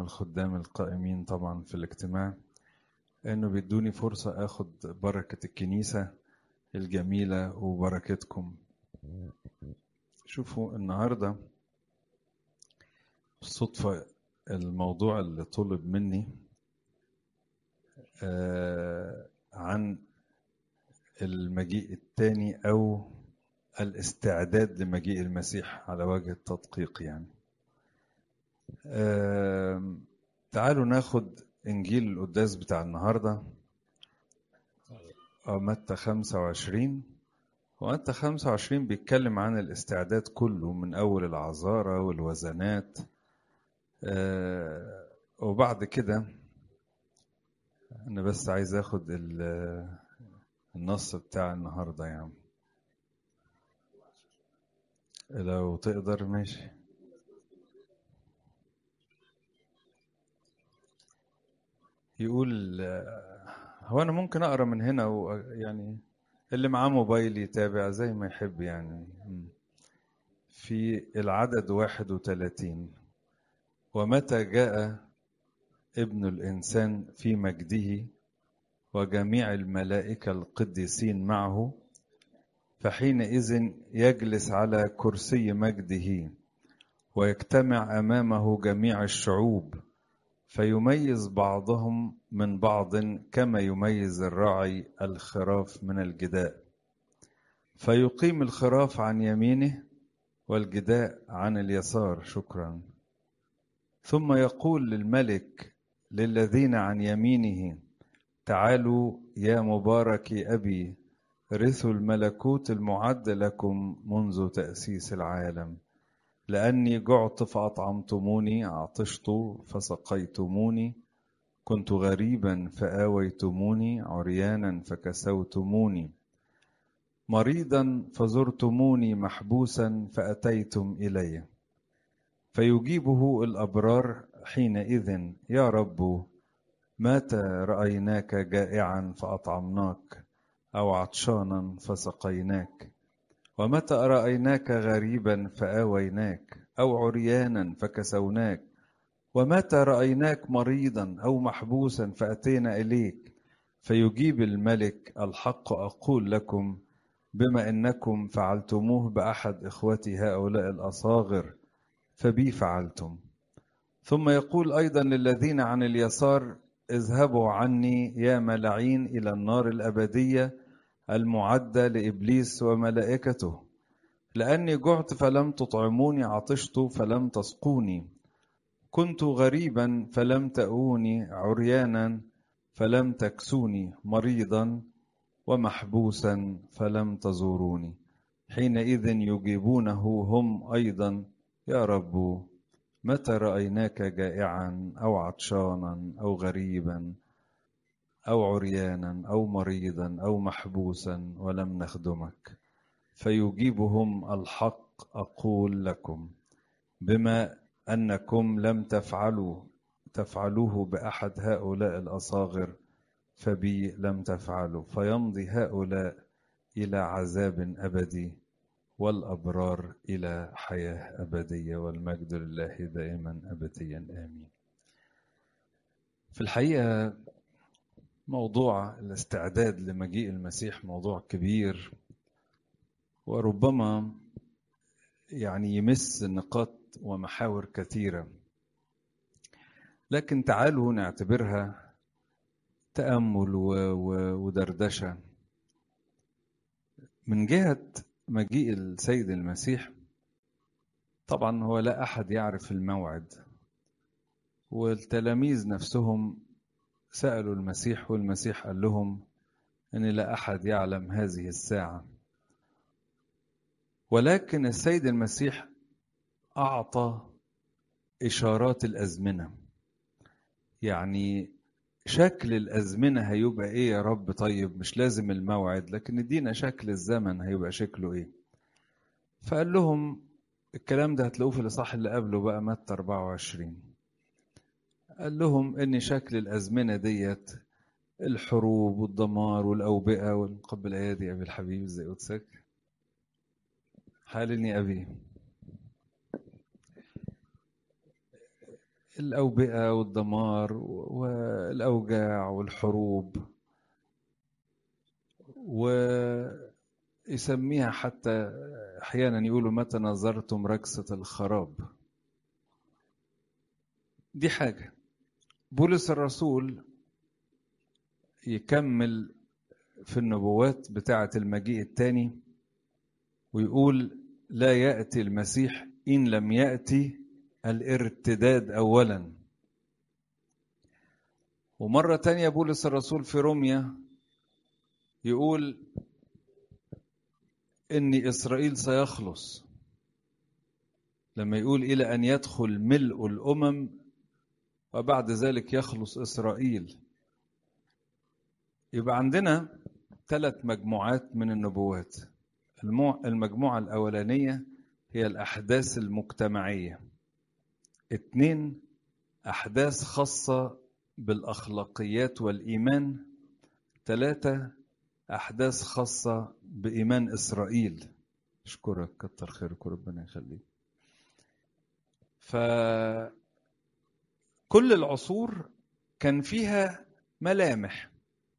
الخدام القائمين طبعا في الاجتماع انه بيدوني فرصة اخد بركة الكنيسة الجميلة وبركتكم شوفوا النهاردة بالصدفة الموضوع اللي طلب مني آه عن المجيء الثاني أو الاستعداد لمجيء المسيح على وجه التدقيق يعني آه تعالوا ناخد إنجيل القداس بتاع النهاردة متى 25 ومتى 25 بيتكلم عن الاستعداد كله من أول العذارة والوزنات آه وبعد كده أنا بس عايز أخد النص بتاع النهاردة يعني لو تقدر ماشي يقول هو أنا ممكن أقرأ من هنا ويعني اللي معاه موبايل يتابع زي ما يحب يعني في العدد واحد وثلاثين ومتى جاء ابن الإنسان في مجده وجميع الملائكة القديسين معه فحينئذ يجلس على كرسي مجده ويجتمع أمامه جميع الشعوب فيميز بعضهم من بعض كما يميز الراعي الخراف من الجداء فيقيم الخراف عن يمينه والجداء عن اليسار شكرا ثم يقول للملك للذين عن يمينه تعالوا يا مبارك أبي رثوا الملكوت المعد لكم منذ تأسيس العالم لأني جعت فأطعمتموني عطشت فسقيتموني كنت غريبا فآويتموني عريانا فكسوتموني مريضا فزرتموني محبوسا فأتيتم إلي فيجيبه الأبرار حينئذ يا رب متى رأيناك جائعا فأطعمناك أو عطشانا فسقيناك ومتى رأيناك غريبا فآويناك أو عريانا فكسوناك ومتى رأيناك مريضا أو محبوسا فأتينا إليك فيجيب الملك الحق أقول لكم بما إنكم فعلتموه بأحد إخوتي هؤلاء الأصاغر فبي فعلتم ثم يقول أيضا للذين عن اليسار اذهبوا عني يا ملعين إلى النار الأبدية المعدة لإبليس وملائكته لأني جعت فلم تطعموني عطشت فلم تسقوني كنت غريبا فلم تأوني عريانا فلم تكسوني مريضا ومحبوسا فلم تزوروني حينئذ يجيبونه هم أيضا يا رب متى رأيناك جائعا أو عطشانا أو غريبا أو عريانا أو مريضا أو محبوسا ولم نخدمك فيجيبهم الحق أقول لكم بما أنكم لم تفعلوا تفعلوه بأحد هؤلاء الأصاغر فبي لم تفعلوا فيمضي هؤلاء إلى عذاب أبدي والأبرار إلى حياة أبدية والمجد لله دائما أبديا آمين في الحقيقة موضوع الاستعداد لمجيء المسيح موضوع كبير وربما يعني يمس نقاط ومحاور كثيرة لكن تعالوا نعتبرها تأمل ودردشة من جهة مجيء السيد المسيح طبعا هو لا أحد يعرف الموعد والتلاميذ نفسهم سألوا المسيح والمسيح قال لهم أن لا أحد يعلم هذه الساعة ولكن السيد المسيح أعطى إشارات الأزمنة يعني شكل الأزمنة هيبقى إيه يا رب طيب مش لازم الموعد لكن ادينا شكل الزمن هيبقى شكله إيه فقال لهم الكلام ده هتلاقوه في الإصحاح اللي قبله بقى متى 24 قال لهم إن شكل الأزمنة ديت الحروب والدمار والأوبئة والقبل الأيادي أبي الحبيب ازاي قدسك حالني أبي الأوبئة والدمار والأوجاع والحروب ويسميها حتى أحيانا يقولوا متى نظرتم ركسة الخراب دي حاجة بولس الرسول يكمل في النبوات بتاعة المجيء الثاني ويقول لا يأتي المسيح إن لم يأتي الارتداد أولا ومرة تانية بولس الرسول في روميا يقول إن إسرائيل سيخلص لما يقول إلى أن يدخل ملء الأمم وبعد ذلك يخلص إسرائيل يبقى عندنا ثلاث مجموعات من النبوات المجموعة الأولانية هي الأحداث المجتمعية اتنين أحداث خاصة بالأخلاقيات والإيمان ثلاثة أحداث خاصة بإيمان إسرائيل أشكرك كتر خيرك وربنا يخليك فكل العصور كان فيها ملامح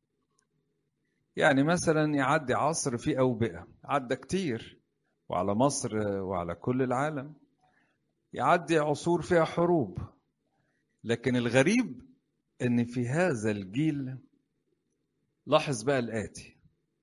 يعني مثلا يعدي عصر فيه أوبئة عدى كتير وعلى مصر وعلى كل العالم يعدي عصور فيها حروب لكن الغريب ان في هذا الجيل لاحظ بقى الآتي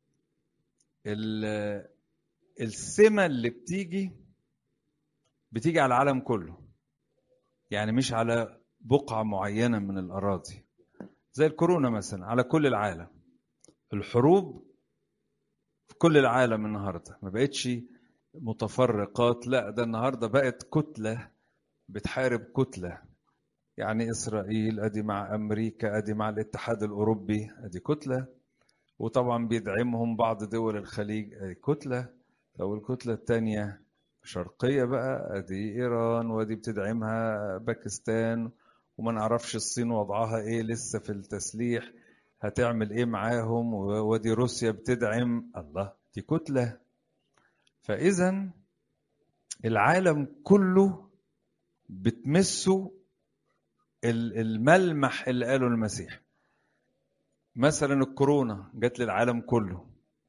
السمة اللي بتيجي بتيجي على العالم كله يعني مش على بقعة معينة من الأراضي زي الكورونا مثلا على كل العالم الحروب في كل العالم النهارده ما بقتش متفرقات لا ده النهارده بقت كتله بتحارب كتله يعني اسرائيل ادي مع امريكا ادي مع الاتحاد الاوروبي ادي كتله وطبعا بيدعمهم بعض دول الخليج ادي كتله لو الكتله الثانيه شرقيه بقى ادي ايران وادي بتدعمها باكستان وما نعرفش الصين وضعها ايه لسه في التسليح هتعمل ايه معاهم ودي روسيا بتدعم الله دي كتله فاذا العالم كله بتمسه الملمح اللي قاله المسيح مثلا الكورونا جت للعالم كله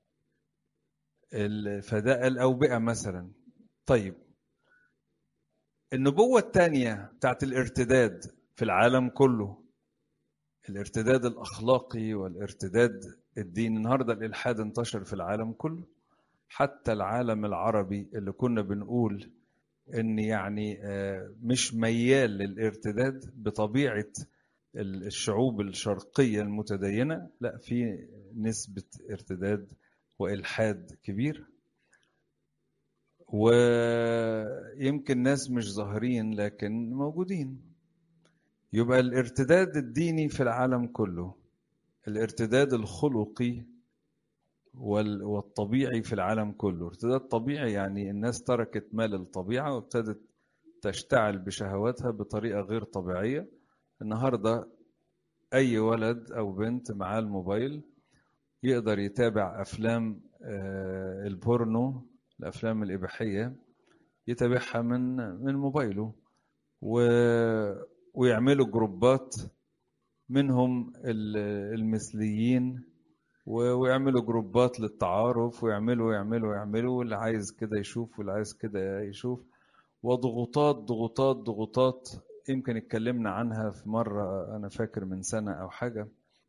فداء الأوبئة مثلا طيب النبوة الثانية بتاعت الارتداد في العالم كله الارتداد الأخلاقي والارتداد الديني النهاردة الإلحاد انتشر في العالم كله حتى العالم العربي اللي كنا بنقول ان يعني مش ميال للارتداد بطبيعه الشعوب الشرقيه المتدينه لا في نسبه ارتداد والحاد كبير ويمكن ناس مش ظاهرين لكن موجودين يبقى الارتداد الديني في العالم كله الارتداد الخلقي والطبيعي في العالم كله ارتداد طبيعي يعني الناس تركت مال الطبيعة وابتدت تشتعل بشهواتها بطريقة غير طبيعية النهاردة أي ولد أو بنت معاه الموبايل يقدر يتابع أفلام البورنو الأفلام الإباحية يتابعها من من موبايله و ويعملوا جروبات منهم المثليين ويعملوا جروبات للتعارف ويعملوا يعملوا يعملوا واللي عايز كده يشوف واللي عايز كده يشوف وضغوطات ضغوطات ضغوطات يمكن اتكلمنا عنها في مرة أنا فاكر من سنة أو حاجة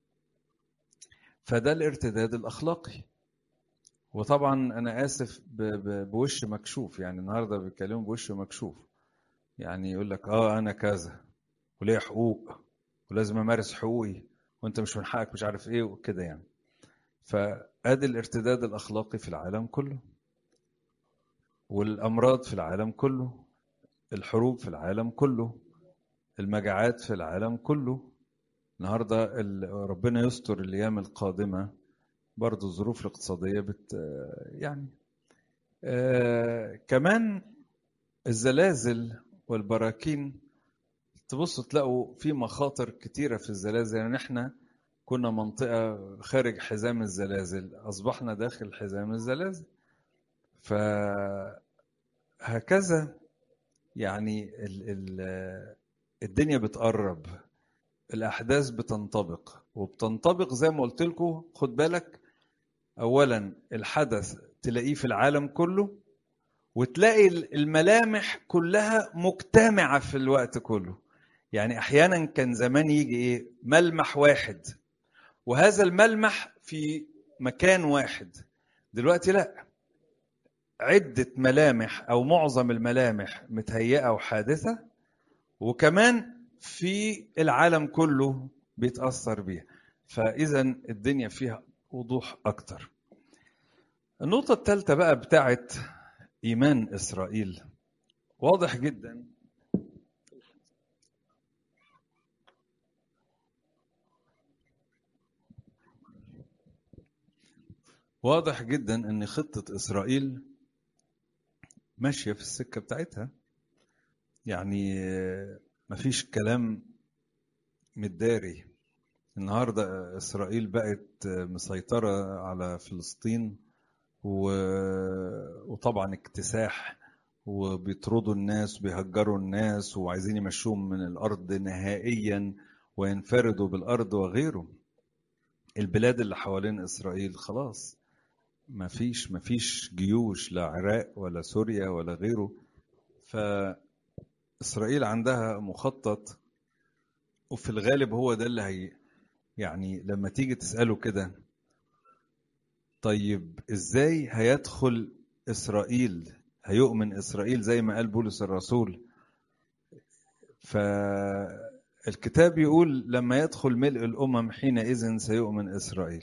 فده الارتداد الأخلاقي وطبعا أنا آسف بوش مكشوف يعني النهاردة بيتكلموا بوش مكشوف يعني يقول لك آه أنا كذا وليه حقوق ولازم أمارس حقوقي وأنت مش من حقك مش عارف إيه وكده يعني فادي الارتداد الاخلاقي في العالم كله والامراض في العالم كله الحروب في العالم كله المجاعات في العالم كله النهارده ربنا يستر الايام القادمه برضو الظروف الاقتصاديه بت يعني آه كمان الزلازل والبراكين تبصوا تلاقوا في مخاطر كتيره في الزلازل يعني احنا كنا منطقة خارج حزام الزلازل أصبحنا داخل حزام الزلازل فهكذا يعني ال ال الدنيا بتقرب الأحداث بتنطبق وبتنطبق زي ما قلت لكم خد بالك أولا الحدث تلاقيه في العالم كله وتلاقي الملامح كلها مجتمعة في الوقت كله يعني أحيانا كان زمان يجي إيه ملمح واحد وهذا الملمح في مكان واحد دلوقتي لا عدة ملامح أو معظم الملامح متهيئة وحادثة وكمان في العالم كله بيتأثر بيها فإذا الدنيا فيها وضوح أكتر النقطة الثالثة بقى بتاعت إيمان إسرائيل واضح جدا واضح جدا ان خطة اسرائيل ماشية في السكة بتاعتها يعني مفيش كلام متداري النهاردة اسرائيل بقت مسيطرة على فلسطين و... وطبعا اكتساح وبيطردوا الناس وبيهجروا الناس وعايزين يمشوهم من الارض نهائيا وينفردوا بالارض وغيره البلاد اللي حوالين اسرائيل خلاص ما فيش ما فيش جيوش لا عراق ولا سوريا ولا غيره فإسرائيل عندها مخطط وفي الغالب هو ده اللي هي يعني لما تيجي تسأله كده طيب ازاي هيدخل إسرائيل هيؤمن إسرائيل زي ما قال بولس الرسول فالكتاب يقول لما يدخل ملء الأمم حينئذ سيؤمن إسرائيل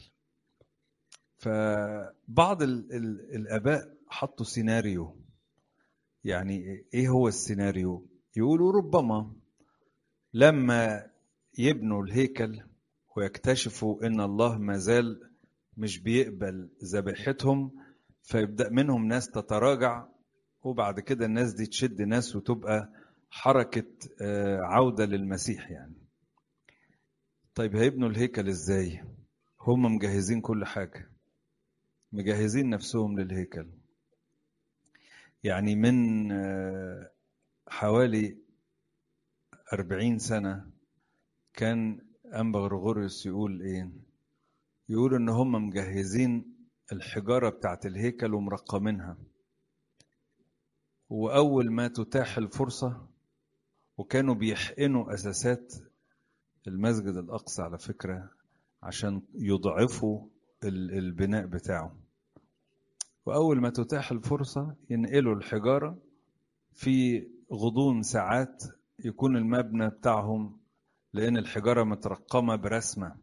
فبعض ال ال الاباء حطوا سيناريو يعني ايه هو السيناريو يقولوا ربما لما يبنوا الهيكل ويكتشفوا ان الله ما زال مش بيقبل ذبيحتهم فيبدا منهم ناس تتراجع وبعد كده الناس دي تشد ناس وتبقى حركه عوده للمسيح يعني طيب هيبنوا الهيكل ازاي هم مجهزين كل حاجه مجهزين نفسهم للهيكل يعني من حوالي أربعين سنة كان أنبا غرغوريوس يقول إيه يقول إن هم مجهزين الحجارة بتاعت الهيكل ومرقمينها وأول ما تتاح الفرصة وكانوا بيحقنوا أساسات المسجد الأقصى على فكرة عشان يضعفوا البناء بتاعه وأول ما تتاح الفرصة ينقلوا الحجارة في غضون ساعات يكون المبنى بتاعهم لأن الحجارة مترقمة برسمة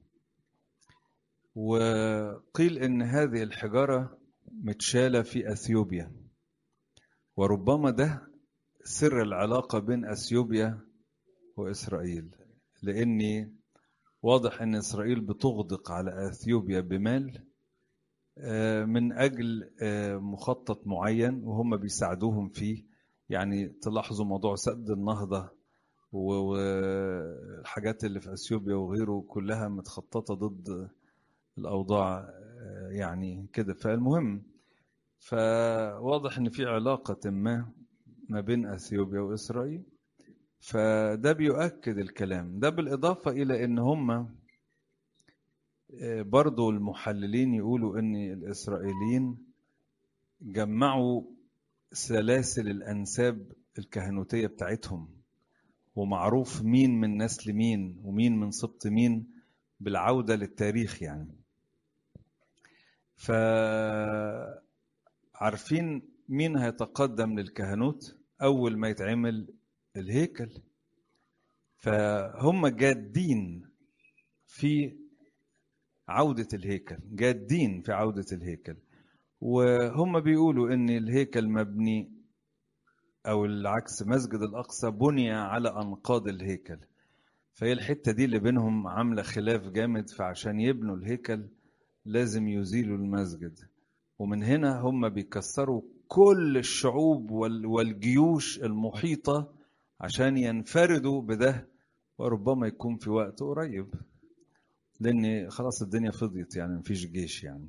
وقيل إن هذه الحجارة متشالة في أثيوبيا وربما ده سر العلاقة بين أثيوبيا وإسرائيل لأني واضح ان اسرائيل بتغدق على اثيوبيا بمال من اجل مخطط معين وهم بيساعدوهم فيه يعني تلاحظوا موضوع سد النهضه والحاجات اللي في اثيوبيا وغيره كلها متخططه ضد الاوضاع يعني كده فالمهم فواضح ان في علاقه ما ما بين اثيوبيا واسرائيل فده بيؤكد الكلام ده بالإضافة إلى أن هم برضو المحللين يقولوا أن الإسرائيليين جمعوا سلاسل الأنساب الكهنوتية بتاعتهم ومعروف مين من نسل مين ومين من سبط مين بالعودة للتاريخ يعني فعارفين مين هيتقدم للكهنوت أول ما يتعمل الهيكل فهم جادين في عودة الهيكل جادين في عودة الهيكل وهم بيقولوا ان الهيكل مبني او العكس مسجد الاقصى بني على انقاض الهيكل فهي الحتة دي اللي بينهم عاملة خلاف جامد فعشان يبنوا الهيكل لازم يزيلوا المسجد ومن هنا هم بيكسروا كل الشعوب والجيوش المحيطة عشان ينفردوا بده وربما يكون في وقت قريب لان خلاص الدنيا فضيت يعني مفيش جيش يعني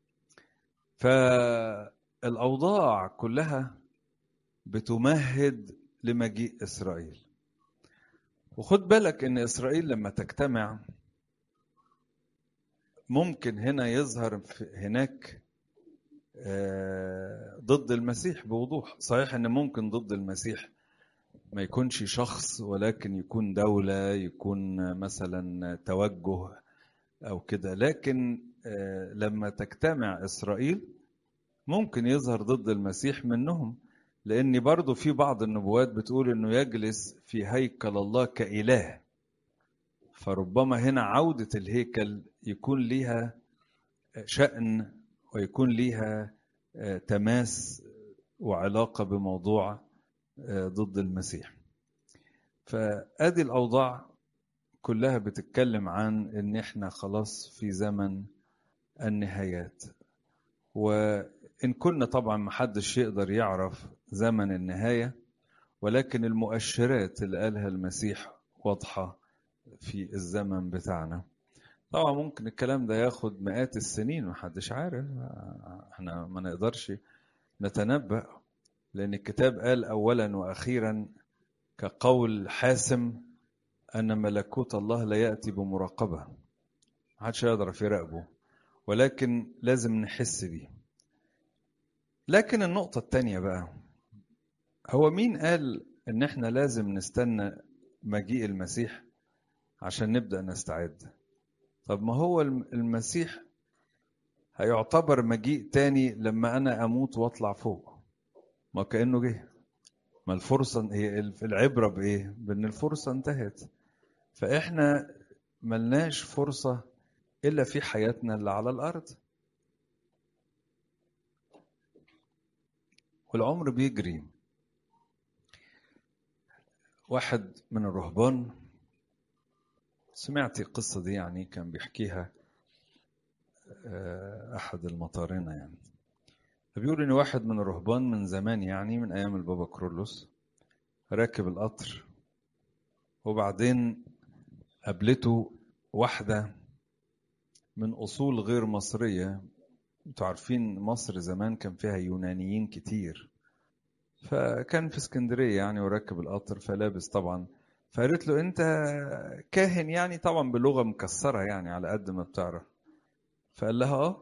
فالاوضاع كلها بتمهد لمجيء اسرائيل وخد بالك ان اسرائيل لما تجتمع ممكن هنا يظهر هناك ضد المسيح بوضوح صحيح ان ممكن ضد المسيح ما يكونش شخص ولكن يكون دولة يكون مثلا توجه او كده لكن لما تجتمع اسرائيل ممكن يظهر ضد المسيح منهم لان برضو في بعض النبوات بتقول انه يجلس في هيكل الله كاله فربما هنا عودة الهيكل يكون ليها شأن ويكون ليها تماس وعلاقة بموضوع ضد المسيح فأدي الأوضاع كلها بتتكلم عن إن إحنا خلاص في زمن النهايات وإن كنا طبعا محدش يقدر يعرف زمن النهاية ولكن المؤشرات اللي قالها المسيح واضحة في الزمن بتاعنا طبعا ممكن الكلام ده ياخد مئات السنين محدش عارف احنا ما نقدرش نتنبأ لأن الكتاب قال أولا وأخيرا كقول حاسم أن ملكوت الله لا يأتي بمراقبة محدش يقدر يراقبه ولكن لازم نحس بيه لكن النقطة التانية بقى هو مين قال إن إحنا لازم نستنى مجيء المسيح عشان نبدأ نستعد طب ما هو المسيح هيعتبر مجيء تاني لما أنا أموت وأطلع فوق ما كأنه جه ما الفرصة هي العبرة بإيه؟ بإن الفرصة انتهت فإحنا ملناش فرصة إلا في حياتنا اللي على الأرض والعمر بيجري واحد من الرهبان سمعت القصة دي يعني كان بيحكيها أحد المطارنة يعني فبيقول إن واحد من الرهبان من زمان يعني من أيام البابا كرولوس راكب القطر وبعدين قابلته واحدة من أصول غير مصرية انتوا عارفين مصر زمان كان فيها يونانيين كتير فكان في اسكندرية يعني وراكب القطر فلابس طبعا فقالت له انت كاهن يعني طبعا بلغة مكسرة يعني على قد ما بتعرف فقال لها اه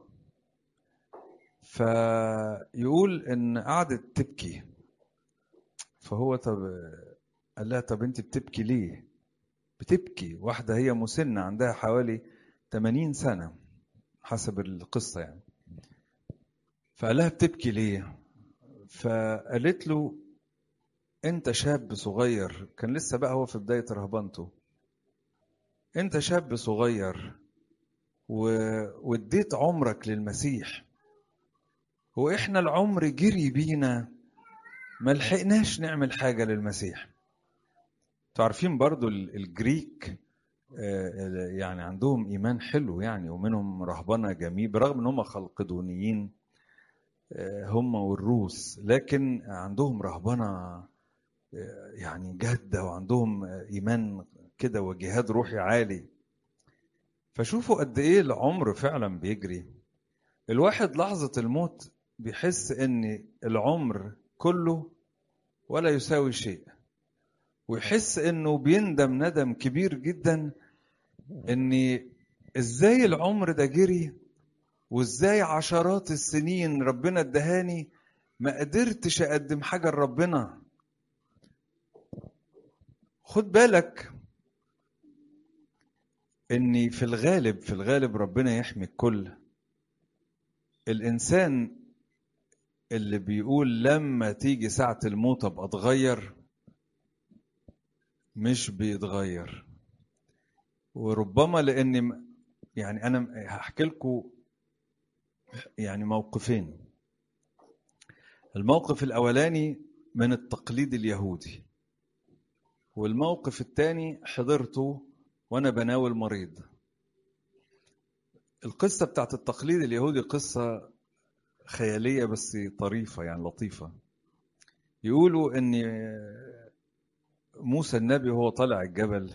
فيقول ان قعدت تبكي فهو طب قال لها طب انت بتبكي ليه بتبكي واحدة هي مسنة عندها حوالي 80 سنة حسب القصة يعني فقال لها بتبكي ليه فقالت له انت شاب صغير كان لسه بقى هو في بداية رهبنته انت شاب صغير و... واديت عمرك للمسيح واحنا العمر جري بينا ما لحقناش نعمل حاجة للمسيح تعرفين برضو الجريك يعني عندهم إيمان حلو يعني ومنهم رهبنة جميل برغم إن هم خلقدونيين هم والروس لكن عندهم رهبنة يعني جادة وعندهم إيمان كده وجهاد روحي عالي فشوفوا قد إيه العمر فعلا بيجري الواحد لحظة الموت بيحس إن العمر كله ولا يساوي شيء ويحس إنه بيندم ندم كبير جدا إن إزاي العمر ده جري وإزاي عشرات السنين ربنا ادهاني ما قدرتش أقدم حاجة لربنا خد بالك ان في الغالب في الغالب ربنا يحمي الكل الانسان اللي بيقول لما تيجي ساعة الموت ابقى اتغير مش بيتغير وربما لان يعني انا هحكي لكم يعني موقفين الموقف الاولاني من التقليد اليهودي والموقف الثاني حضرته وانا بناول مريض القصة بتاعت التقليد اليهودي قصة خيالية بس طريفة يعني لطيفة يقولوا ان موسى النبي وهو طالع الجبل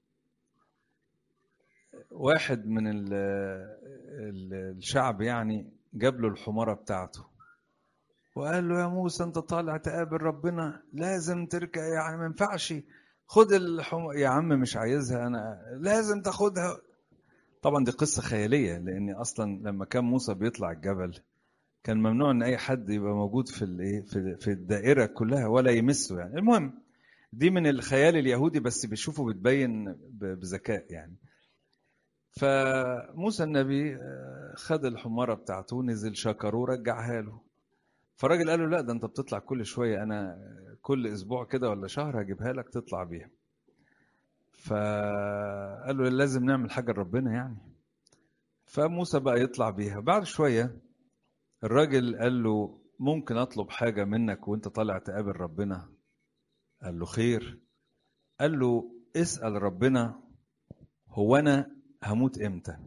واحد من الشعب يعني جاب له الحمارة بتاعته وقال له يا موسى انت طالع تقابل ربنا لازم تركع يعني ما ينفعش خد الحم... يا عم مش عايزها انا لازم تاخدها طبعا دي قصه خياليه لان اصلا لما كان موسى بيطلع الجبل كان ممنوع ان اي حد يبقى موجود في الايه في في الدائره كلها ولا يمسه يعني المهم دي من الخيال اليهودي بس بيشوفه بتبين بذكاء يعني فموسى النبي خد الحماره بتاعته نزل شكره ورجعها له فالراجل قال له لا ده انت بتطلع كل شويه انا كل اسبوع كده ولا شهر هجيبها لك تطلع بيها فقال له لازم نعمل حاجه لربنا يعني فموسى بقى يطلع بيها بعد شويه الراجل قال له ممكن اطلب حاجه منك وانت طالع تقابل ربنا قال له خير قال له اسال ربنا هو انا هموت امتى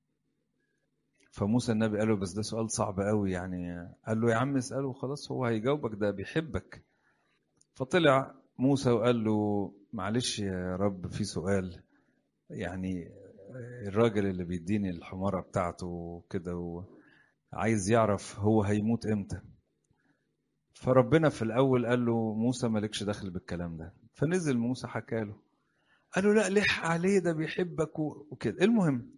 فموسى النبي قال له بس ده سؤال صعب قوي يعني قال له يا عم اساله خلاص هو هيجاوبك ده بيحبك فطلع موسى وقال له معلش يا رب في سؤال يعني الراجل اللي بيديني الحمارة بتاعته وكده وعايز يعرف هو هيموت امتى فربنا في الأول قال له موسى مالكش دخل بالكلام ده فنزل موسى حكى له قال له لا لح عليه ده بيحبك وكده المهم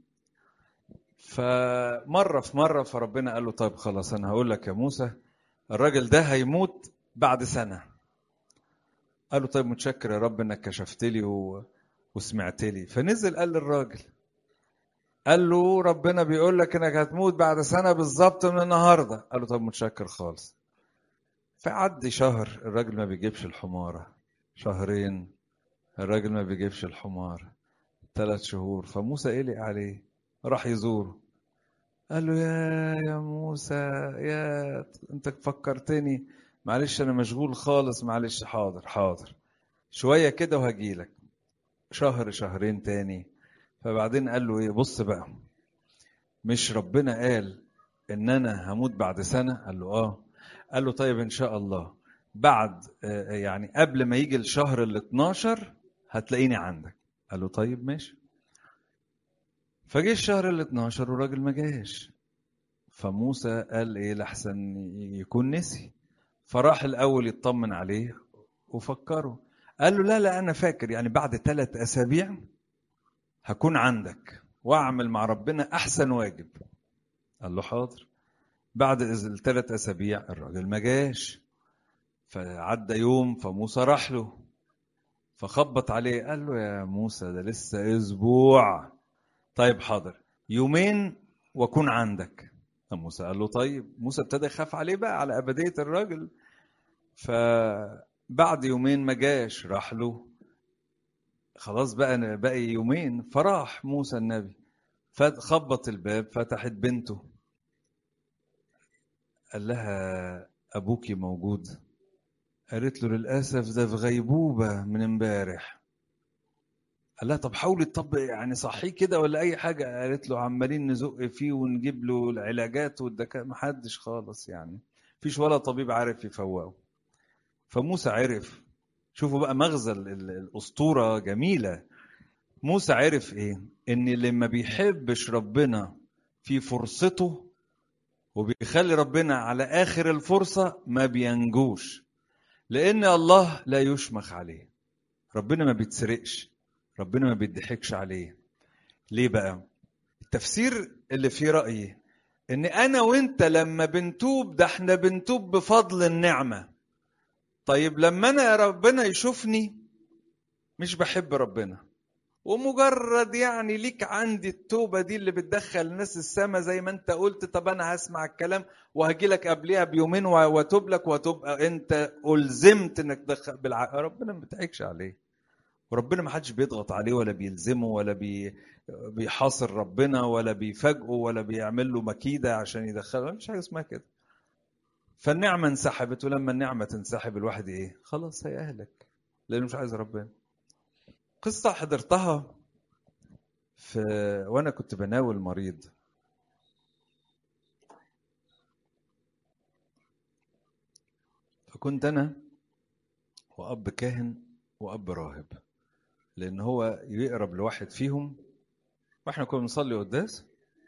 فمرة في مرة فربنا قال له طيب خلاص أنا هقول لك يا موسى الراجل ده هيموت بعد سنة قال له طيب متشكر يا رب انك كشفت لي و... وسمعت لي فنزل قال للراجل قال له ربنا بيقول لك انك هتموت بعد سنه بالظبط من النهارده قال له طب متشكر خالص فعدي شهر الراجل ما بيجيبش الحماره شهرين الراجل ما بيجيبش الحمار ثلاث شهور فموسى قلق عليه راح يزوره قال له يا يا موسى يا انت فكرتني معلش انا مشغول خالص معلش حاضر حاضر شويه كده وهجيلك شهر شهرين تاني فبعدين قال له ايه بص بقى مش ربنا قال ان انا هموت بعد سنه قال له اه قال له طيب ان شاء الله بعد يعني قبل ما يجي الشهر ال 12 هتلاقيني عندك قال له طيب ماشي فجه الشهر ال 12 والراجل ما جاش فموسى قال ايه لحسن يكون نسي فراح الاول يطمن عليه وفكره قال له لا لا انا فاكر يعني بعد ثلاث اسابيع هكون عندك واعمل مع ربنا احسن واجب قال له حاضر بعد الثلاث اسابيع الراجل ما جاش فعدى يوم فموسى راح له فخبط عليه قال له يا موسى ده لسه اسبوع طيب حاضر يومين واكون عندك موسى قال له طيب موسى ابتدى يخاف عليه بقى على ابديه الراجل فبعد يومين ما جاش راح له خلاص بقى باقي يومين فراح موسى النبي فخبط الباب فتحت بنته قال لها ابوكي موجود قالت له للاسف ده في غيبوبه من امبارح قال لها طب حاولي طب يعني صحيه كده ولا اي حاجه قالت له عمالين نزق فيه ونجيب له العلاجات والدكاتره محدش خالص يعني مفيش ولا طبيب عارف يفوقه فموسى عرف شوفوا بقى مغزى الاسطوره جميله موسى عرف ايه ان اللي ما بيحبش ربنا في فرصته وبيخلي ربنا على اخر الفرصه ما بينجوش لان الله لا يشمخ عليه ربنا ما بيتسرقش ربنا ما بيضحكش عليه ليه بقى التفسير اللي فيه رايي ان انا وانت لما بنتوب ده احنا بنتوب بفضل النعمه طيب لما انا ربنا يشوفني مش بحب ربنا ومجرد يعني ليك عندي التوبة دي اللي بتدخل الناس السما زي ما انت قلت طب انا هسمع الكلام وهجي لك قبلها بيومين واتوب لك وتبقى انت الزمت انك تدخل بالع... ربنا ما بتعيكش عليه وربنا ما حدش بيضغط عليه ولا بيلزمه ولا بي... بيحاصر ربنا ولا بيفاجئه ولا بيعمل له مكيدة عشان يدخله مفيش حاجة اسمها كده فالنعمة انسحبت ولما النعمة تنسحب الواحد ايه خلاص هيأهلك لأنه مش عايز ربنا قصة حضرتها في وأنا كنت بناول مريض فكنت أنا وأب كاهن وأب راهب لأن هو يقرب لواحد فيهم وإحنا كنا بنصلي قداس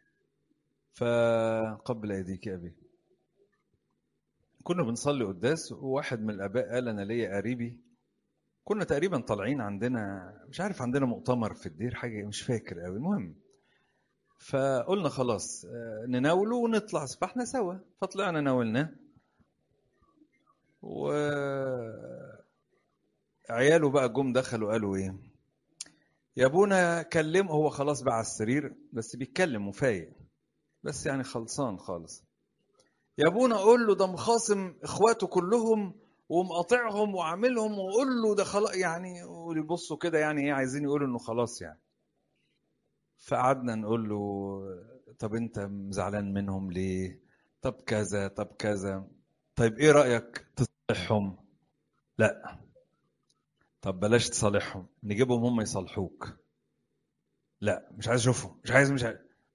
فقبل أيديك يا أبي كنا بنصلي قداس وواحد من الآباء قال أنا ليا قريبي كنا تقريبا طالعين عندنا مش عارف عندنا مؤتمر في الدير حاجه مش فاكر قوي المهم فقلنا خلاص آه، نناوله ونطلع فاحنا سوا فطلعنا ناولناه و عياله بقى جم دخلوا قالوا ايه يا ابونا كلم هو خلاص بقى على السرير بس بيتكلم وفايق بس يعني خلصان خالص يا ابونا قول له ده مخاصم اخواته كلهم ومقاطعهم وعاملهم وقول له ده خلاص يعني ويبصوا كده يعني ايه عايزين يقولوا انه خلاص يعني فقعدنا نقول له طب انت زعلان منهم ليه طب كذا طب كذا طيب ايه رايك تصالحهم لا طب بلاش تصالحهم نجيبهم هم يصالحوك لا مش عايز اشوفهم مش عايز مش عايز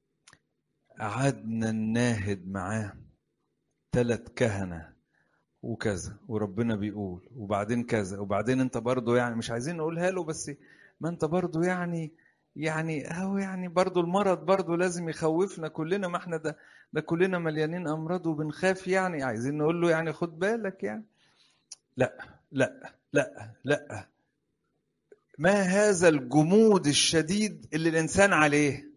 قعدنا نناهد معاه ثلاث كهنه وكذا وربنا بيقول وبعدين كذا وبعدين انت برضو يعني مش عايزين نقولها له بس ما انت برضو يعني يعني هو يعني برضو المرض برضو لازم يخوفنا كلنا ما احنا ده ده كلنا مليانين امراض وبنخاف يعني عايزين نقول له يعني خد بالك يعني لا لا لا لا ما هذا الجمود الشديد اللي الانسان عليه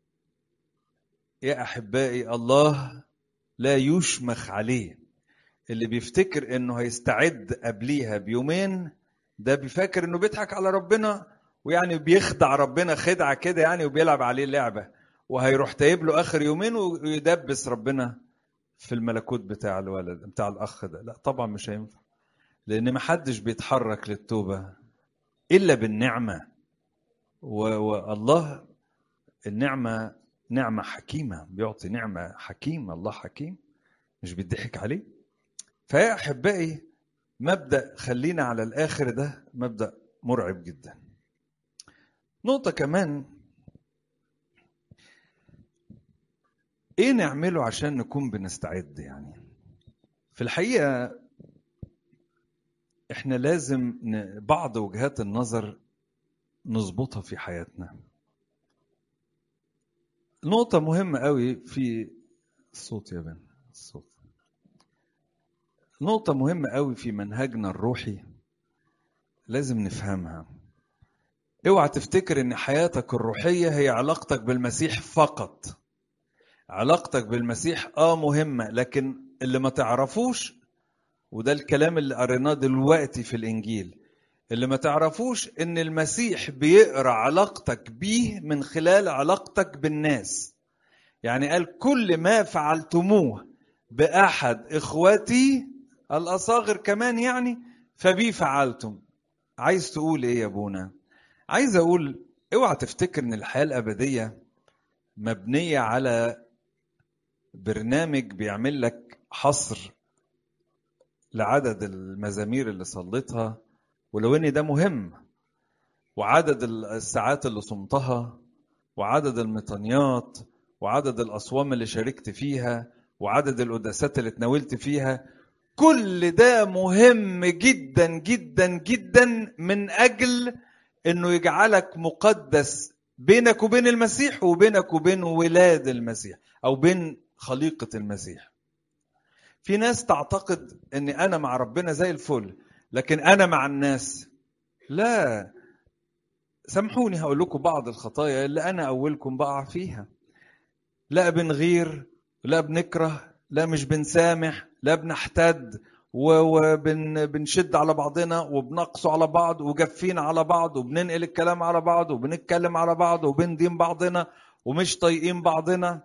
يا احبائي الله لا يشمخ عليه اللي بيفتكر انه هيستعد قبليها بيومين ده بيفكر انه بيضحك على ربنا ويعني بيخدع ربنا خدعه كده يعني وبيلعب عليه لعبه وهيروح تايب له اخر يومين ويدبس ربنا في الملكوت بتاع الولد بتاع الاخ ده لا طبعا مش هينفع لان ما حدش بيتحرك للتوبه الا بالنعمه والله النعمه نعمه حكيمه بيعطي نعمه حكيمه الله حكيم مش بيضحك عليه فيا احبائي مبدا خلينا على الاخر ده مبدا مرعب جدا نقطه كمان ايه نعمله عشان نكون بنستعد يعني في الحقيقه احنا لازم بعض وجهات النظر نظبطها في حياتنا نقطة مهمة قوي في الصوت يا بن الصوت نقطة مهمة قوي في منهجنا الروحي لازم نفهمها اوعى تفتكر ان حياتك الروحية هي علاقتك بالمسيح فقط علاقتك بالمسيح اه مهمة لكن اللي ما تعرفوش وده الكلام اللي قريناه دلوقتي في الانجيل اللي ما تعرفوش ان المسيح بيقرا علاقتك بيه من خلال علاقتك بالناس يعني قال كل ما فعلتموه باحد اخوتي الاصاغر كمان يعني فبي فعلتم عايز تقول ايه يا ابونا عايز اقول اوعى تفتكر ان الحياه الابديه مبنيه على برنامج بيعمل لك حصر لعدد المزامير اللي صليتها ولو ان ده مهم وعدد الساعات اللي صمتها وعدد المطنيات وعدد الاصوام اللي شاركت فيها وعدد القداسات اللي اتناولت فيها كل ده مهم جدا جدا جدا من اجل انه يجعلك مقدس بينك وبين المسيح وبينك وبين ولاد المسيح او بين خليقه المسيح في ناس تعتقد ان انا مع ربنا زي الفل لكن انا مع الناس لا سامحوني هقول لكم بعض الخطايا اللي انا اولكم بقع فيها لا بنغير لا بنكره لا مش بنسامح لا بنحتد وبنشد على بعضنا وبنقسو على بعض وجافين على بعض وبننقل الكلام على بعض وبنتكلم على بعض وبندين بعضنا ومش طايقين بعضنا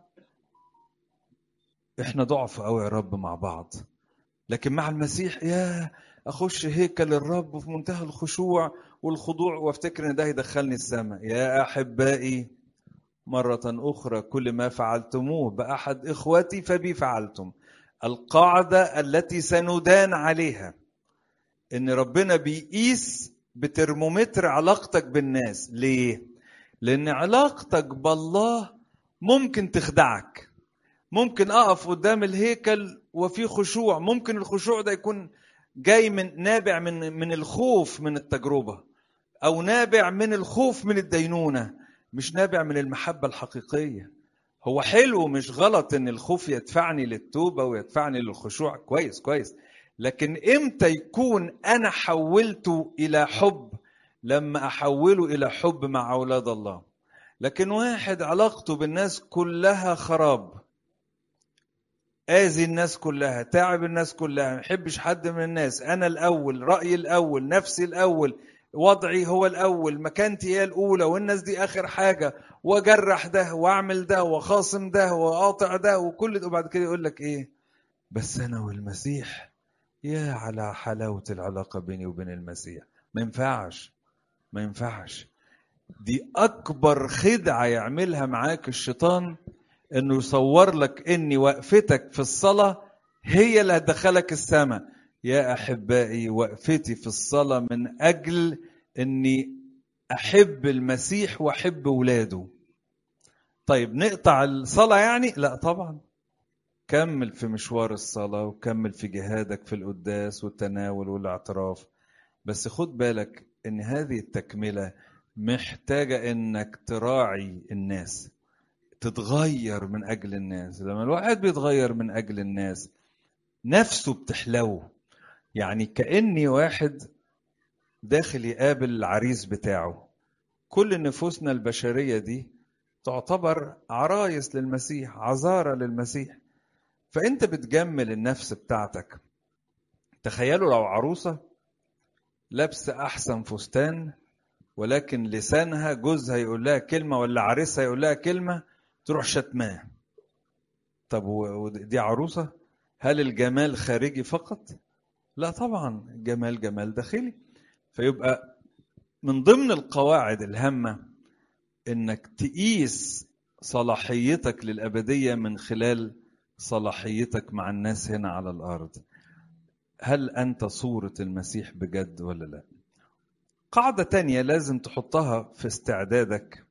احنا ضعف قوي يا رب مع بعض لكن مع المسيح يا اخش هيكل الرب في منتهى الخشوع والخضوع وافتكر ان ده هيدخلني السماء يا احبائي مرة أخرى كل ما فعلتموه بأحد إخوتي فبي فعلتم القاعدة التي سندان عليها إن ربنا بيقيس بترمومتر علاقتك بالناس ليه؟ لأن علاقتك بالله ممكن تخدعك ممكن أقف قدام الهيكل وفي خشوع ممكن الخشوع ده يكون جاي من نابع من من الخوف من التجربة أو نابع من الخوف من الدينونة مش نابع من المحبة الحقيقية هو حلو مش غلط ان الخوف يدفعني للتوبة ويدفعني للخشوع كويس كويس لكن امتى يكون انا حولته الى حب لما احوله الى حب مع اولاد الله لكن واحد علاقته بالناس كلها خراب اذي الناس كلها تعب الناس كلها ما يحبش حد من الناس انا الاول رايي الاول نفسي الاول وضعي هو الاول مكانتي هي الاولى والناس دي اخر حاجه واجرح ده واعمل ده وخاصم ده واقاطع ده وكل ده وبعد كده يقول لك ايه بس انا والمسيح يا على حلاوه العلاقه بيني وبين المسيح ما ينفعش ما ينفعش دي اكبر خدعه يعملها معاك الشيطان انه يصور لك ان وقفتك في الصلاه هي اللي هتدخلك السماء يا احبائي وقفتي في الصلاه من اجل اني احب المسيح واحب ولاده طيب نقطع الصلاه يعني لا طبعا كمل في مشوار الصلاه وكمل في جهادك في القداس والتناول والاعتراف بس خد بالك ان هذه التكمله محتاجه انك تراعي الناس تتغير من اجل الناس لما الواحد بيتغير من اجل الناس نفسه بتحلو يعني كاني واحد داخل يقابل العريس بتاعه كل نفوسنا البشريه دي تعتبر عرايس للمسيح عذارى للمسيح فانت بتجمل النفس بتاعتك تخيلوا لو عروسه لابسه احسن فستان ولكن لسانها جوزها يقول لها كلمه ولا عريسها يقول لها كلمه تروح شتماه طب ودي عروسه هل الجمال خارجي فقط لا طبعا الجمال جمال داخلي فيبقى من ضمن القواعد الهامه انك تقيس صلاحيتك للابديه من خلال صلاحيتك مع الناس هنا على الارض هل انت صوره المسيح بجد ولا لا قاعده تانية لازم تحطها في استعدادك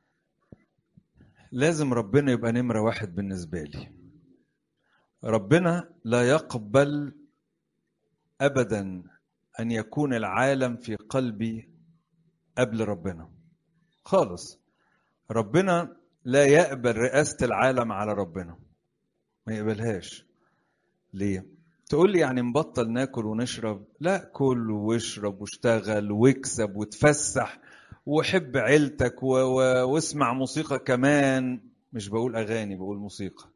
لازم ربنا يبقى نمرة واحد بالنسبة لي ربنا لا يقبل أبدا أن يكون العالم في قلبي قبل ربنا خالص ربنا لا يقبل رئاسة العالم على ربنا ما يقبلهاش ليه تقول لي يعني نبطل ناكل ونشرب لا كل واشرب واشتغل واكسب وتفسح وحب عيلتك و... و... واسمع موسيقى كمان مش بقول اغاني بقول موسيقى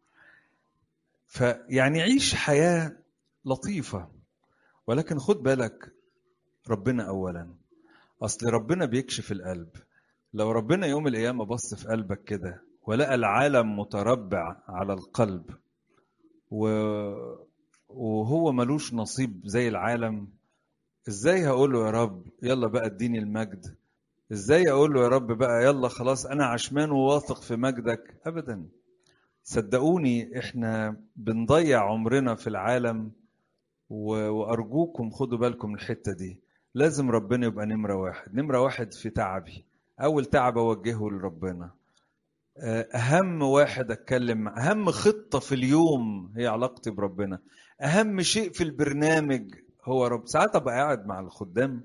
فيعني عيش حياه لطيفه ولكن خد بالك ربنا اولا اصل ربنا بيكشف القلب لو ربنا يوم القيامه بص في قلبك كده ولقى العالم متربع على القلب و... وهو ملوش نصيب زي العالم ازاي هقول له يا رب يلا بقى اديني المجد ازاي اقول له يا رب بقى يلا خلاص انا عشمان وواثق في مجدك ابدا صدقوني احنا بنضيع عمرنا في العالم وارجوكم خدوا بالكم من الحته دي لازم ربنا يبقى نمره واحد نمره واحد في تعبي اول تعب اوجهه لربنا اهم واحد اتكلم مع اهم خطه في اليوم هي علاقتي بربنا اهم شيء في البرنامج هو رب ساعات ابقى قاعد مع الخدام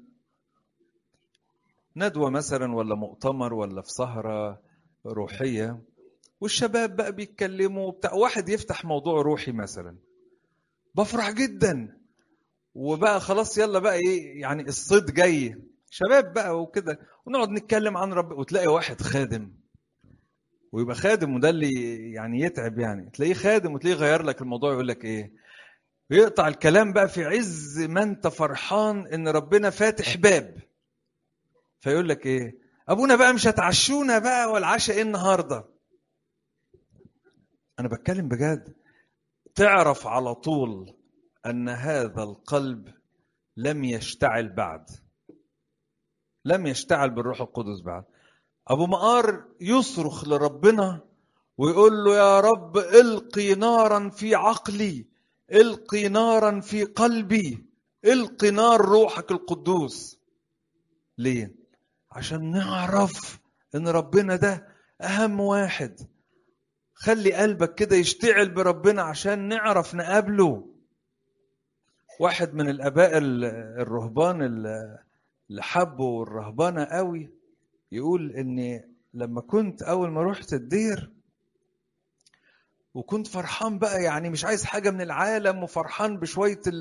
ندوة مثلا ولا مؤتمر ولا في سهرة روحية والشباب بقى بيتكلموا بتاع واحد يفتح موضوع روحي مثلا بفرح جدا وبقى خلاص يلا بقى ايه يعني الصيد جاي شباب بقى وكده ونقعد نتكلم عن رب وتلاقي واحد خادم ويبقى خادم وده اللي يعني يتعب يعني تلاقيه خادم وتلاقيه غير لك الموضوع يقول لك ايه ويقطع الكلام بقى في عز ما انت فرحان ان ربنا فاتح باب فيقول لك ايه ابونا بقى مش هتعشونا بقى والعشاء ايه النهارده انا بتكلم بجد تعرف على طول ان هذا القلب لم يشتعل بعد لم يشتعل بالروح القدس بعد ابو مقار يصرخ لربنا ويقول له يا رب القي نارا في عقلي القي نارا في قلبي القي نار روحك القدوس ليه عشان نعرف ان ربنا ده اهم واحد خلي قلبك كده يشتعل بربنا عشان نعرف نقابله واحد من الاباء الرهبان اللي حبوا الرهبانه قوي يقول اني لما كنت اول ما رحت الدير وكنت فرحان بقى يعني مش عايز حاجه من العالم وفرحان بشويه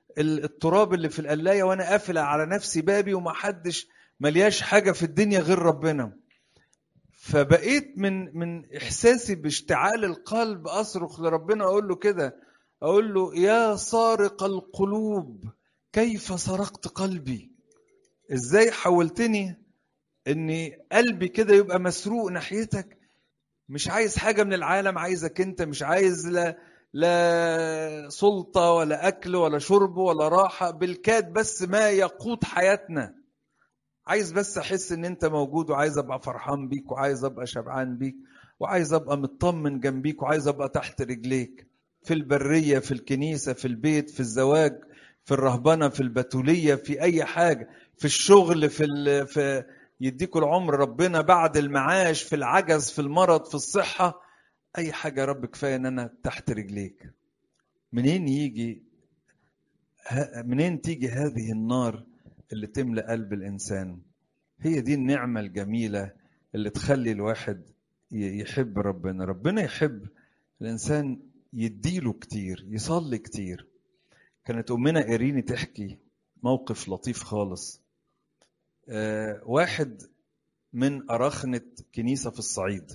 التراب اللي في القلايه وانا قافل على نفسي بابي ومحدش ملياش حاجه في الدنيا غير ربنا فبقيت من من احساسي باشتعال القلب اصرخ لربنا اقول له كده اقول له يا سارق القلوب كيف سرقت قلبي ازاي حولتني اني قلبي كده يبقى مسروق ناحيتك مش عايز حاجه من العالم عايزك انت مش عايز لا لا سلطه ولا اكل ولا شرب ولا راحه بالكاد بس ما يقود حياتنا عايز بس احس ان انت موجود وعايز ابقى فرحان بيك وعايز ابقى شبعان بيك وعايز ابقى مطمن جنبيك وعايز ابقى تحت رجليك في البريه في الكنيسه في البيت في الزواج في الرهبنه في البتوليه في اي حاجه في الشغل في ال... في يديكوا العمر ربنا بعد المعاش في العجز في المرض في الصحه اي حاجه يا رب كفايه ان انا تحت رجليك منين يجي منين تيجي هذه النار اللي تملأ قلب الإنسان هي دي النعمة الجميلة اللي تخلي الواحد يحب ربنا ربنا يحب الإنسان يديله كتير يصلي كتير كانت أمنا إيريني تحكي موقف لطيف خالص أه واحد من أراخنة كنيسة في الصعيد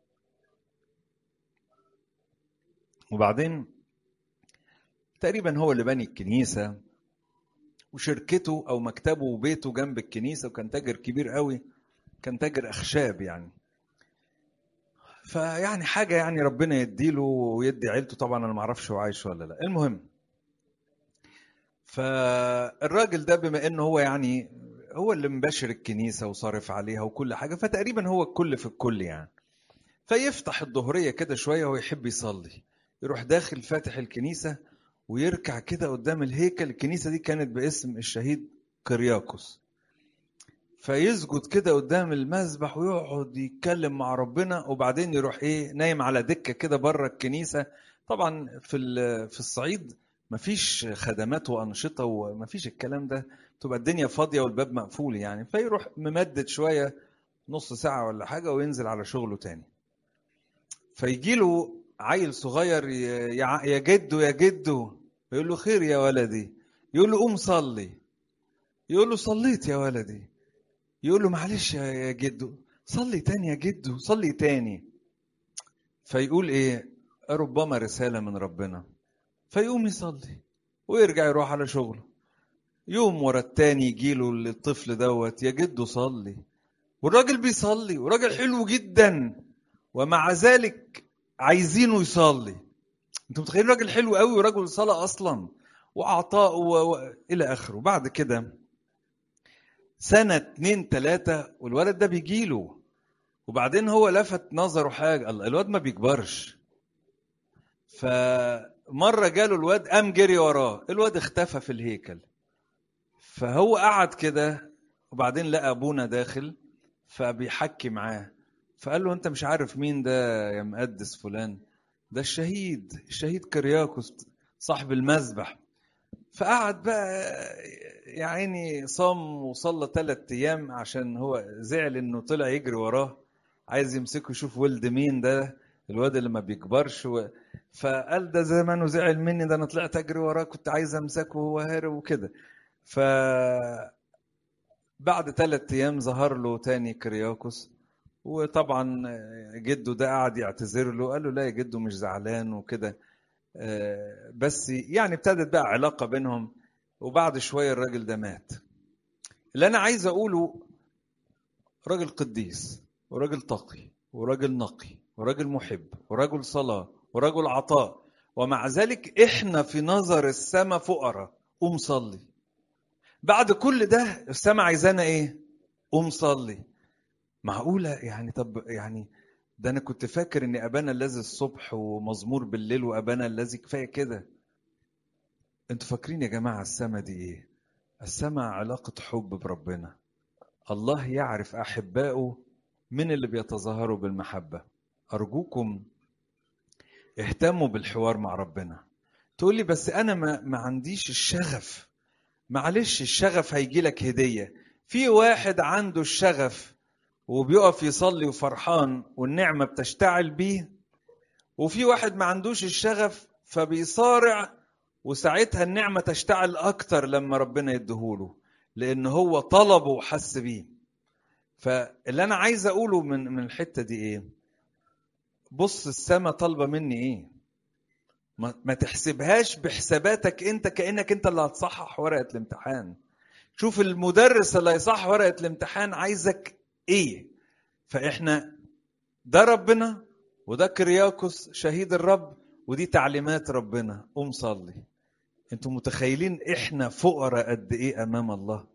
وبعدين تقريبا هو اللي بني الكنيسة وشركته او مكتبه وبيته جنب الكنيسه وكان تاجر كبير قوي كان تاجر اخشاب يعني فيعني حاجه يعني ربنا يديله ويدي عيلته طبعا انا ما اعرفش هو عايش ولا لا المهم فالراجل ده بما انه هو يعني هو اللي مباشر الكنيسه وصارف عليها وكل حاجه فتقريبا هو الكل في الكل يعني فيفتح الظهريه كده شويه ويحب يصلي يروح داخل فاتح الكنيسه ويركع كده قدام الهيكل الكنيسة دي كانت باسم الشهيد كرياكوس فيسجد كده قدام المذبح ويقعد يتكلم مع ربنا وبعدين يروح ايه نايم على دكه كده بره الكنيسه طبعا في في الصعيد مفيش خدمات وانشطه ومفيش الكلام ده تبقى الدنيا فاضيه والباب مقفول يعني فيروح ممدد شويه نص ساعه ولا حاجه وينزل على شغله تاني فيجي له عيل صغير يا جدو يا جدو يقول له خير يا ولدي يقول له قوم صلي يقول له صليت يا ولدي يقول له معلش يا جدو صلي تاني يا جدو صلي تاني فيقول ايه ربما رسالة من ربنا فيقوم يصلي ويرجع يروح على شغله يوم ورا التاني يجيله الطفل دوت يا جدو صلي والراجل بيصلي وراجل حلو جدا ومع ذلك عايزينه يصلي انتوا متخيلين راجل حلو قوي ورجل صلاه اصلا وعطاء و... و... الى اخره بعد كده سنه اتنين تلاته والولد ده بيجيله وبعدين هو لفت نظره حاجه الواد ما بيكبرش فمره جاله الواد قام جري وراه الواد اختفى في الهيكل فهو قعد كده وبعدين لقى ابونا داخل فبيحكي معاه فقال له انت مش عارف مين ده يا مقدس فلان ده الشهيد الشهيد كرياكوس صاحب المذبح فقعد بقى يا عيني صام وصلى ثلاث ايام عشان هو زعل انه طلع يجري وراه عايز يمسكه يشوف ولد مين ده الواد اللي ما بيكبرش و... فقال ده زمانه زعل مني ده انا طلعت اجري وراه كنت عايز امسكه وهو هارب وكده ف بعد ثلاث ايام ظهر له تاني كرياكوس وطبعا جده ده قعد يعتذر له قال له لا يا جده مش زعلان وكده بس يعني ابتدت بقى علاقه بينهم وبعد شويه الراجل ده مات اللي انا عايز اقوله راجل قديس وراجل تقي وراجل نقي وراجل محب وراجل صلاه وراجل عطاء ومع ذلك احنا في نظر السماء فقراء قوم صلي بعد كل ده السماء عايزانا ايه قوم صلي معقولة يعني طب يعني ده أنا كنت فاكر إن أبانا الذي الصبح ومزمور بالليل وأبانا الذي كفاية كده. أنتوا فاكرين يا جماعة السما دي إيه؟ السما علاقة حب بربنا. الله يعرف أحبائه من اللي بيتظاهروا بالمحبة. أرجوكم اهتموا بالحوار مع ربنا. تقول لي بس أنا ما, ما عنديش الشغف. معلش الشغف هيجي لك هدية. في واحد عنده الشغف وبيقف يصلي وفرحان والنعمة بتشتعل بيه وفي واحد ما عندوش الشغف فبيصارع وساعتها النعمة تشتعل أكتر لما ربنا يديهوله لأن هو طلبه وحس بيه فاللي أنا عايز أقوله من من الحتة دي إيه؟ بص السما طالبة مني إيه؟ ما, ما تحسبهاش بحساباتك أنت كأنك أنت اللي هتصحح ورقة الامتحان شوف المدرس اللي هيصحح ورقة الامتحان عايزك إيه؟ فإحنا ده ربنا وده كرياكوس شهيد الرب ودي تعليمات ربنا قوم صلي انتوا متخيلين احنا فقراء قد ايه امام الله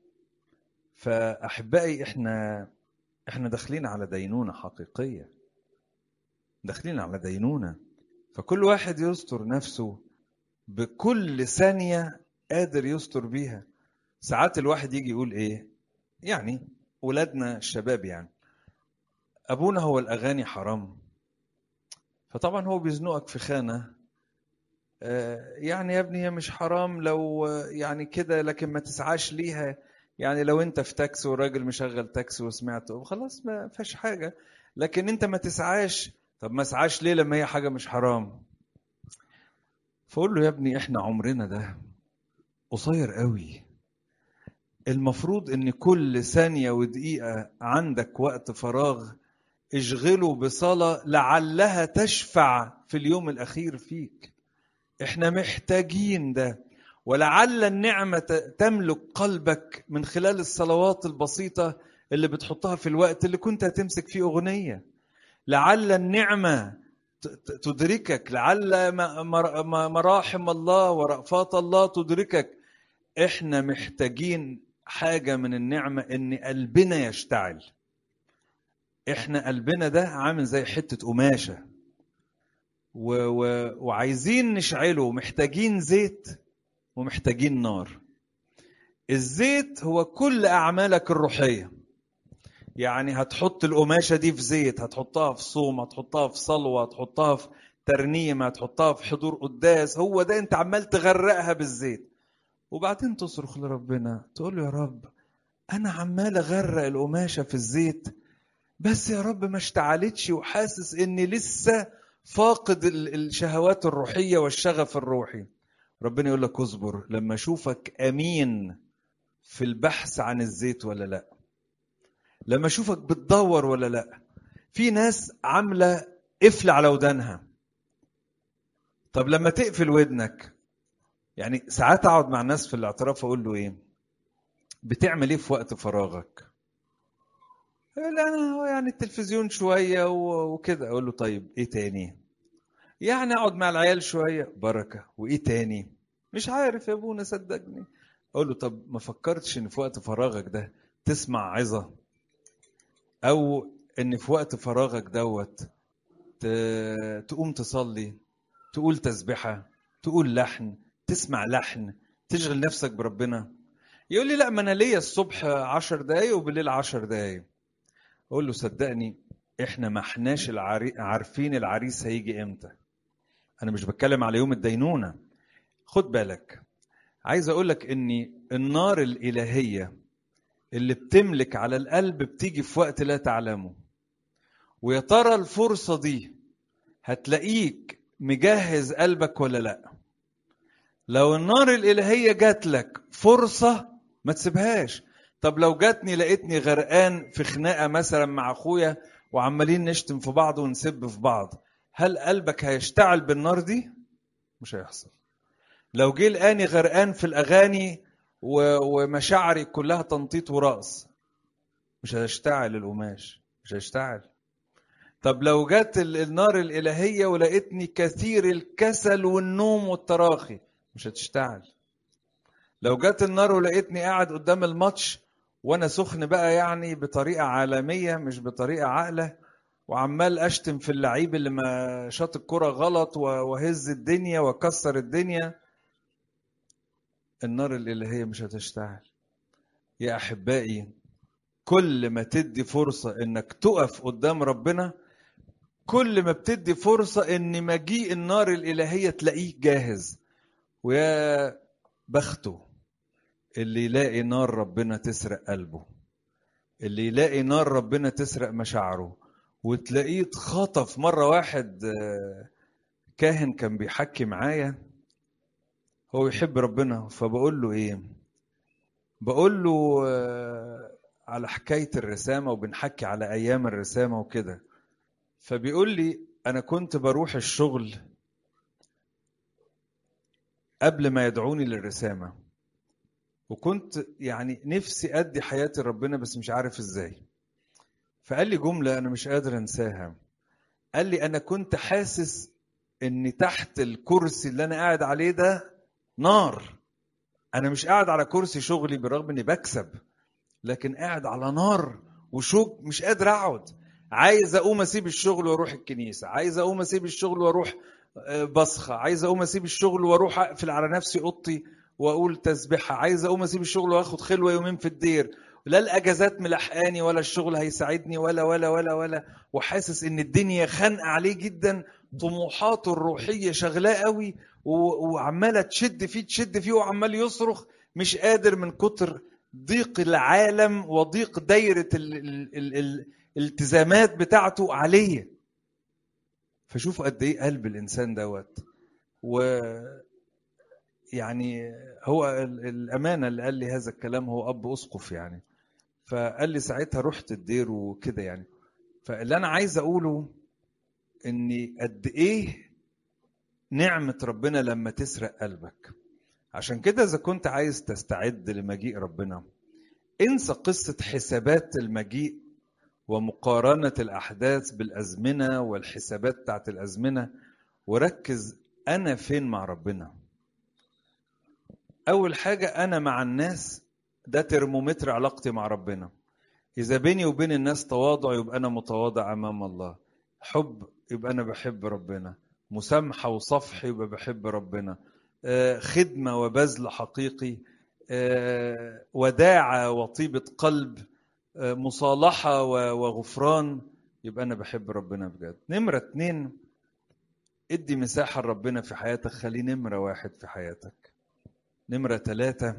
فاحبائي احنا احنا داخلين على دينونه حقيقيه داخلين على دينونه فكل واحد يستر نفسه بكل ثانيه قادر يستر بيها ساعات الواحد يجي يقول ايه يعني ولادنا الشباب يعني ابونا هو الاغاني حرام فطبعا هو بيزنقك في خانه يعني يا ابني هي مش حرام لو يعني كده لكن ما تسعاش ليها يعني لو انت في تاكسي والراجل مشغل تاكسي وسمعته خلاص ما فيهاش حاجه لكن انت ما تسعاش طب ما اسعاش ليه لما هي حاجه مش حرام فقول له يا ابني احنا عمرنا ده قصير قوي المفروض ان كل ثانيه ودقيقه عندك وقت فراغ اشغله بصلاه لعلها تشفع في اليوم الاخير فيك احنا محتاجين ده ولعل النعمة تملك قلبك من خلال الصلوات البسيطة اللي بتحطها في الوقت اللي كنت هتمسك فيه أغنية لعل النعمة تدركك لعل مراحم الله ورأفات الله تدركك احنا محتاجين حاجة من النعمة ان قلبنا يشتعل احنا قلبنا ده عامل زي حتة قماشة و... و... وعايزين نشعله محتاجين زيت ومحتاجين نار الزيت هو كل أعمالك الروحية يعني هتحط القماشة دي في زيت هتحطها في صوم هتحطها في صلوة هتحطها في ترنيمة هتحطها في حضور قداس هو ده انت عمال تغرقها بالزيت وبعدين تصرخ لربنا تقول له يا رب انا عمال اغرق القماشة في الزيت بس يا رب ما اشتعلتش وحاسس اني لسه فاقد الشهوات الروحيه والشغف الروحي ربنا يقول لك اصبر لما اشوفك امين في البحث عن الزيت ولا لا لما اشوفك بتدور ولا لا في ناس عامله قفل على ودانها طب لما تقفل ودنك يعني ساعات اقعد مع الناس في الاعتراف اقول له ايه بتعمل ايه في وقت فراغك لا انا هو يعني التلفزيون شويه وكده اقول له طيب ايه تاني يعني اقعد مع العيال شويه بركه وايه تاني مش عارف يا ابونا صدقني اقول له طب ما فكرتش ان في وقت فراغك ده تسمع عظه او ان في وقت فراغك دوت تقوم تصلي تقول تسبحه تقول لحن تسمع لحن تشغل نفسك بربنا يقول لي لا ما انا ليا الصبح عشر دقايق وبالليل عشر دقايق اقول له صدقني احنا ما احناش العري... عارفين العريس هيجي امتى انا مش بتكلم على يوم الدينونه خد بالك عايز اقول لك ان النار الالهيه اللي بتملك على القلب بتيجي في وقت لا تعلمه ويا ترى الفرصه دي هتلاقيك مجهز قلبك ولا لا لو النار الالهيه جات لك فرصه ما تسيبهاش طب لو جاتني لقيتني غرقان في خناقه مثلا مع اخويا وعمالين نشتم في بعض ونسب في بعض هل قلبك هيشتعل بالنار دي مش هيحصل لو جه لقاني غرقان في الاغاني ومشاعري كلها تنطيط ورقص مش هيشتعل القماش مش هيشتعل طب لو جت النار الالهيه ولقيتني كثير الكسل والنوم والتراخي مش هتشتعل لو جت النار ولقيتني قاعد قدام الماتش وانا سخن بقى يعني بطريقه عالميه مش بطريقه عاقله وعمال اشتم في اللعيب اللي ما شاط الكره غلط وهز الدنيا واكسر الدنيا النار الالهيه مش هتشتعل يا احبائي كل ما تدي فرصه انك تقف قدام ربنا كل ما بتدي فرصه ان مجيء النار الالهيه تلاقيك جاهز ويا بخته اللي يلاقي نار ربنا تسرق قلبه اللي يلاقي نار ربنا تسرق مشاعره وتلاقيه اتخطف مرة واحد كاهن كان بيحكي معايا هو يحب ربنا فبقول له ايه بقول له آه، على حكاية الرسامة وبنحكي على أيام الرسامة وكده فبيقول لي أنا كنت بروح الشغل قبل ما يدعوني للرسامة وكنت يعني نفسي أدي حياتي لربنا بس مش عارف إزاي فقال لي جملة أنا مش قادر أنساها قال لي أنا كنت حاسس إن تحت الكرسي اللي أنا قاعد عليه ده نار أنا مش قاعد على كرسي شغلي بالرغم إني بكسب لكن قاعد على نار وشوك مش قادر أقعد عايز أقوم أسيب الشغل وأروح الكنيسة عايز أقوم أسيب الشغل وأروح آه، بصخة عايز أقوم أسيب الشغل وأروح أقفل على نفسي أوضتي وأقول تسبيحة عايز أقوم أسيب الشغل وآخد خلوة يومين في الدير لا الاجازات ملحقاني ولا الشغل هيساعدني ولا ولا ولا ولا وحاسس ان الدنيا خانقه عليه جدا طموحاته الروحيه شغلاه قوي و- وعماله تشد فيه تشد فيه وعمال يصرخ مش قادر من كتر ضيق العالم وضيق دايره ال ال ال ال الالتزامات بتاعته عليه فشوفوا قد ايه قلب الانسان دوت و يعني هو ال- الامانه اللي قال لي هذا الكلام هو اب اسقف يعني فقال لي ساعتها رحت الدير وكده يعني فاللي انا عايز اقوله اني قد ايه نعمه ربنا لما تسرق قلبك عشان كده اذا كنت عايز تستعد لمجيء ربنا انسى قصه حسابات المجيء ومقارنه الاحداث بالازمنه والحسابات بتاعت الازمنه وركز انا فين مع ربنا اول حاجه انا مع الناس ده ترمومتر علاقتي مع ربنا اذا بيني وبين الناس تواضع يبقى انا متواضع امام الله حب يبقى انا بحب ربنا مسامحه وصفح يبقى بحب ربنا آه، خدمه وبذل حقيقي آه، وداعه وطيبه قلب آه، مصالحه و- وغفران يبقى انا بحب ربنا بجد نمره اتنين ادي مساحه لربنا في حياتك خليه نمره واحد في حياتك نمره ثلاثه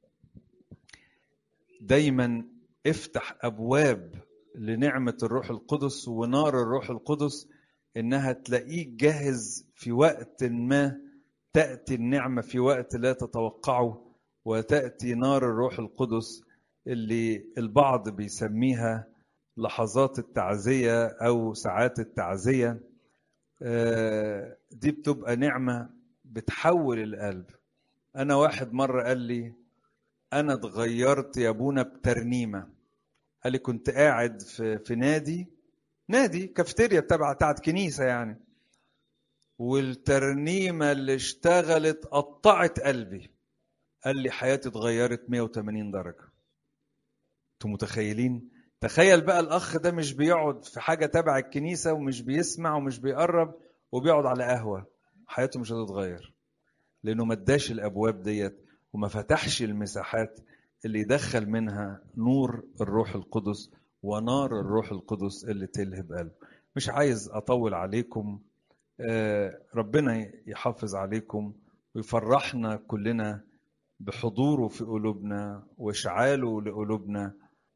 دايما افتح ابواب لنعمه الروح القدس ونار الروح القدس انها تلاقيك جاهز في وقت ما تاتي النعمه في وقت لا تتوقعه وتاتي نار الروح القدس اللي البعض بيسميها لحظات التعزيه او ساعات التعزيه آه، دي بتبقى نعمه بتحول القلب انا واحد مره قال لي انا اتغيرت يا ابونا بترنيمه قال لي كنت قاعد في في نادي نادي كافتيريا تبع بتاعت كنيسه يعني والترنيمه اللي اشتغلت قطعت قلبي قال لي حياتي اتغيرت 180 درجه انتوا متخيلين تخيل بقى الاخ ده مش بيقعد في حاجه تبع الكنيسه ومش بيسمع ومش بيقرب وبيقعد على قهوه حياته مش هتتغير لانه ما اداش الابواب ديت وما فتحش المساحات اللي يدخل منها نور الروح القدس ونار الروح القدس اللي تلهب قلبه مش عايز اطول عليكم آه، ربنا يحافظ عليكم ويفرحنا كلنا بحضوره في قلوبنا واشعاله لقلوبنا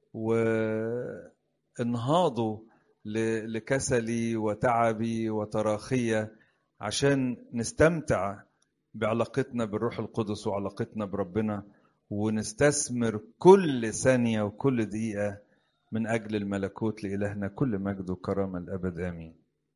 وانهاضه ل- لكسلي وتعبي وتراخية عشان نستمتع بعلاقتنا بالروح القدس وعلاقتنا بربنا ونستثمر كل ثانية وكل دقيقة من أجل الملكوت لإلهنا كل مجد وكرامة الأبد آمين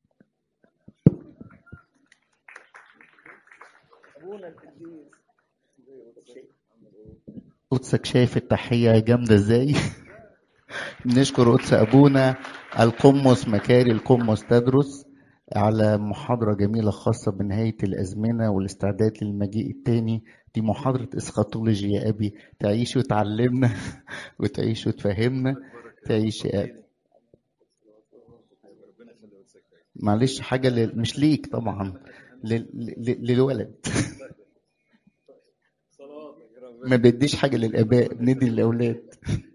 قدسك شايف التحية جامدة ازاي بنشكر قدس أبونا القمص مكاري القمص تدرس على محاضرة جميلة خاصة بنهاية الأزمنة والاستعداد للمجيء التاني دي محاضرة اسخاتولوجي يا أبي تعيش وتعلمنا وتعيش وتفهمنا تعيش يا أبي معلش حاجة لل... مش ليك طبعا لل... لل... للولد ما بديش حاجة للآباء بندي للأولاد